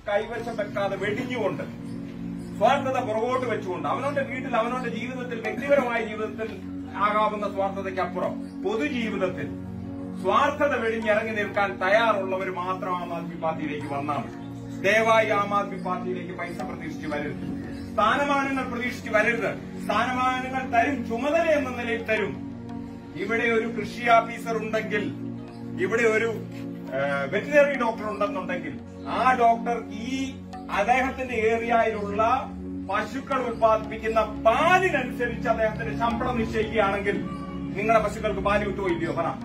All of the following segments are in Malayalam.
കൈവശം വെക്കാതെ വെടിഞ്ഞുകൊണ്ട് സ്വാർത്ഥത പുറകോട്ട് വെച്ചുകൊണ്ട് അവനവന്റെ വീട്ടിൽ അവനവന്റെ ജീവിതത്തിൽ വ്യക്തിപരമായ ജീവിതത്തിൽ ആകാവുന്ന സ്വാർത്ഥതയ്ക്കപ്പുറം പൊതുജീവിതത്തിൽ സ്വാർത്ഥത വെടിഞ്ഞിറങ്ങി നിൽക്കാൻ തയ്യാറുള്ളവർ മാത്രം ആം ആദ്മി പാർട്ടിയിലേക്ക് വന്നാൽ മതി. ദയവായി ആം ആദ്മി പാർട്ടിയിലേക്ക് പൈസ പ്രതീക്ഷിച്ച് വരരുത് സ്ഥാനമാനങ്ങൾ പ്രതീക്ഷിച്ച് വരരുത് സ്ഥാനമാനങ്ങൾ തരും ചുമതല എന്ന നിലയിൽ തരും ഇവിടെ ഒരു കൃഷി ഓഫീസർ ഉണ്ടെങ്കിൽ ഇവിടെ ഒരു വെറ്റിനറി ഡോക്ടർ ഉണ്ടെന്നുണ്ടെങ്കിൽ ആ ഡോക്ടർ ഈ അദ്ദേഹത്തിന്റെ ഏരിയയിലുള്ള പശുക്കൾ ഉത്പാദിപ്പിക്കുന്ന പാലിനനുസരിച്ച് അദ്ദേഹത്തിന്റെ ശമ്പളം നിശ്ചയിക്കുകയാണെങ്കിൽ നിങ്ങളുടെ പശുക്കൾക്ക് പാല് കിട്ടുമോ ഇല്ലയോ പറ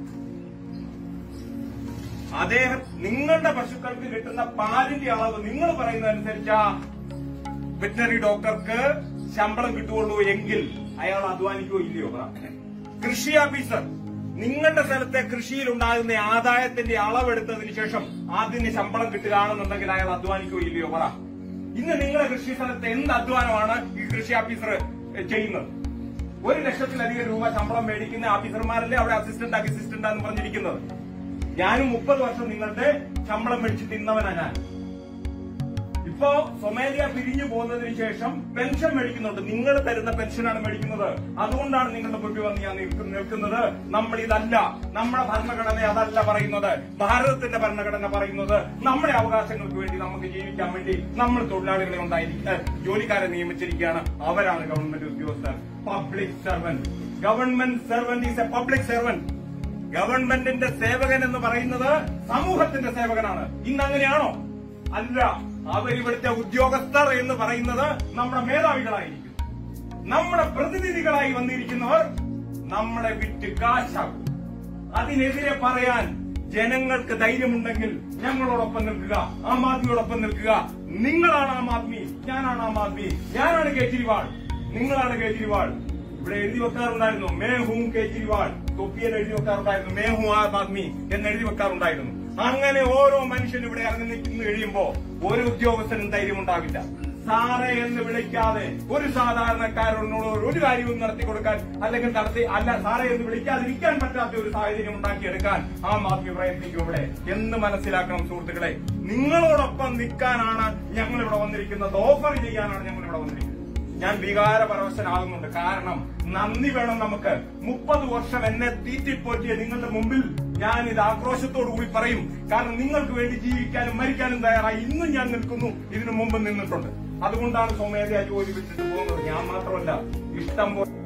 അദ്ദേഹം നിങ്ങളുടെ പശുക്കൾക്ക് കിട്ടുന്ന പാലിന്റെ അളവ് നിങ്ങൾ പറയുന്നതനുസരിച്ച് ആ വെറ്റിനറി ഡോക്ടർക്ക് ശമ്പളം കിട്ടുകയുള്ളൂ എങ്കിൽ അയാൾ അധ്വാനിക്കുകയോ ഇല്ലയോ പറ കൃഷി ഓഫീസർ നിങ്ങളുടെ സ്ഥലത്തെ കൃഷിയിൽ ഉണ്ടാകുന്ന ആദായത്തിന്റെ അളവെടുത്തതിന് ശേഷം അതിന് ശമ്പളം കിട്ടുകയാണെന്നുണ്ടെങ്കിൽ അയാൾ അധ്വാനിക്കുകയോ ഇല്ലയോ പറ ഇന്ന് നിങ്ങളുടെ കൃഷി സ്ഥലത്ത് എന്ത് അധ്വാനമാണ് ഈ കൃഷി ഓഫീസർ ചെയ്യുന്നത് ഒരു ലക്ഷത്തിലധികം രൂപ ശമ്പളം മേടിക്കുന്ന ഓഫീസർമാരല്ലേ അവിടെ അസിസ്റ്റന്റ് അസിസ്റ്റന്റ് എന്ന് പറഞ്ഞിരിക്കുന്നത് ഞാനും മുപ്പത് വർഷം നിങ്ങളുടെ ശമ്പളം മേടിച്ച് തിന്നവനാ ഞാൻ ഇപ്പോ സ്വമേധയാ പിരിഞ്ഞു പോകുന്നതിന് ശേഷം പെൻഷൻ മേടിക്കുന്നുണ്ട് നിങ്ങൾ തരുന്ന പെൻഷനാണ് മേടിക്കുന്നത് അതുകൊണ്ടാണ് നിങ്ങളുടെ മുമ്പിൽ വന്ന് ഞാൻ നിൽക്കുന്ന- നിൽക്കുന്നത് നമ്മൾ ഇതല്ല നമ്മുടെ ഭരണഘടന അതല്ല പറയുന്നത് ഭാരതത്തിന്റെ ഭരണഘടന പറയുന്നത് നമ്മുടെ അവകാശങ്ങൾക്ക് വേണ്ടി നമുക്ക് ജീവിക്കാൻ വേണ്ടി നമ്മൾ തൊഴിലാളികളെ ഉണ്ടായിരിക്കുക ജോലിക്കാരെ നിയമിച്ചിരിക്കുകയാണ് അവരാണ് ഗവൺമെന്റ് ഉദ്യോഗസ്ഥർ public servant government servant is a public servant ഗവൺമെന്റിന്റെ സേവകൻ എന്ന് പറയുന്നത് സമൂഹത്തിന്റെ സേവകനാണ് ഇന്ന് അങ്ങനെയാണോ അല്ല അവരിവിടുത്തെ ഉദ്യോഗസ്ഥർ എന്ന് പറയുന്നത് നമ്മുടെ മേധാവികളായിരിക്കും നമ്മുടെ പ്രതിനിധികളായി വന്നിരിക്കുന്നവർ നമ്മളെ വിറ്റ് കാശാക്കും അതിനെതിരെ പറയാൻ ജനങ്ങൾക്ക് ധൈര്യമുണ്ടെങ്കിൽ ഞങ്ങളോടൊപ്പം നിൽക്കുക ആം ആദ്മിയോടൊപ്പം നിൽക്കുക നിങ്ങളാണ് ആം ആദ്മി ഞാനാണ് ആം ആദ്മി ഞാനാണ് കേജ്രിവാൾ നിങ്ങളാണ് കേജ്രിവാൾ ഇവിടെ എഴുതി വെക്കാറുണ്ടായിരുന്നു മേ ഹൂം കേജ്രിവാൾ തൊപ്പിയിൽ എഴുതി വെക്കാറുണ്ടായിരുന്നു മേ ഹൂ ആം ആദ്മി എന്ന് എഴുതി വെക്കാറുണ്ടായിരുന്നു അങ്ങനെ ഓരോ മനുഷ്യനും ഇവിടെ ഇറങ്ങി നിൽക്കുന്നു കഴിയുമ്പോ ഒരു ഉദ്യോഗസ്ഥനും ധൈര്യമുണ്ടാവില്ല സാറേ എന്ന് വിളിക്കാതെ ഒരു സാധാരണക്കാരനോട് ഒരു കാര്യവും നടത്തി കൊടുക്കാൻ അല്ലെങ്കിൽ നടത്തി അല്ല സാറേ എന്ന് വിളിക്കാതിരിക്കാൻ പറ്റാത്ത ഒരു സാഹചര്യം ഉണ്ടാക്കിയെടുക്കാൻ ആ മാഫി പ്രയത്നിക്കും ഇവിടെ എന്ന് മനസ്സിലാക്കണം സുഹൃത്തുക്കളെ നിങ്ങളോടൊപ്പം നിൽക്കാനാണ് ഞങ്ങൾ ഇവിടെ വന്നിരിക്കുന്നത് ഓഫർ ചെയ്യാനാണ് ഞങ്ങൾ ഇവിടെ വന്നിരിക്കുന്നത് ഞാൻ വികാരപരവശനാകുന്നുണ്ട് കാരണം നന്ദി വേണം നമുക്ക് മുപ്പത് വർഷം എന്നെ തീറ്റിപ്പോറ്റിയ നിങ്ങളുടെ മുമ്പിൽ ഞാൻ ഇത് ആക്രോശത്തോടു കൂടി പറയും കാരണം നിങ്ങൾക്ക് വേണ്ടി ജീവിക്കാനും മരിക്കാനും തയ്യാറായി ഇന്നും ഞാൻ നിൽക്കുന്നു ഇതിനു മുമ്പ് നിന്നിട്ടുണ്ട് അതുകൊണ്ടാണ് സ്വമേധയാ ജോലി വിട്ടിട്ട് പോകുന്നത് ഞാൻ മാത്രമല്ല ഇഷ്ടം പോലെ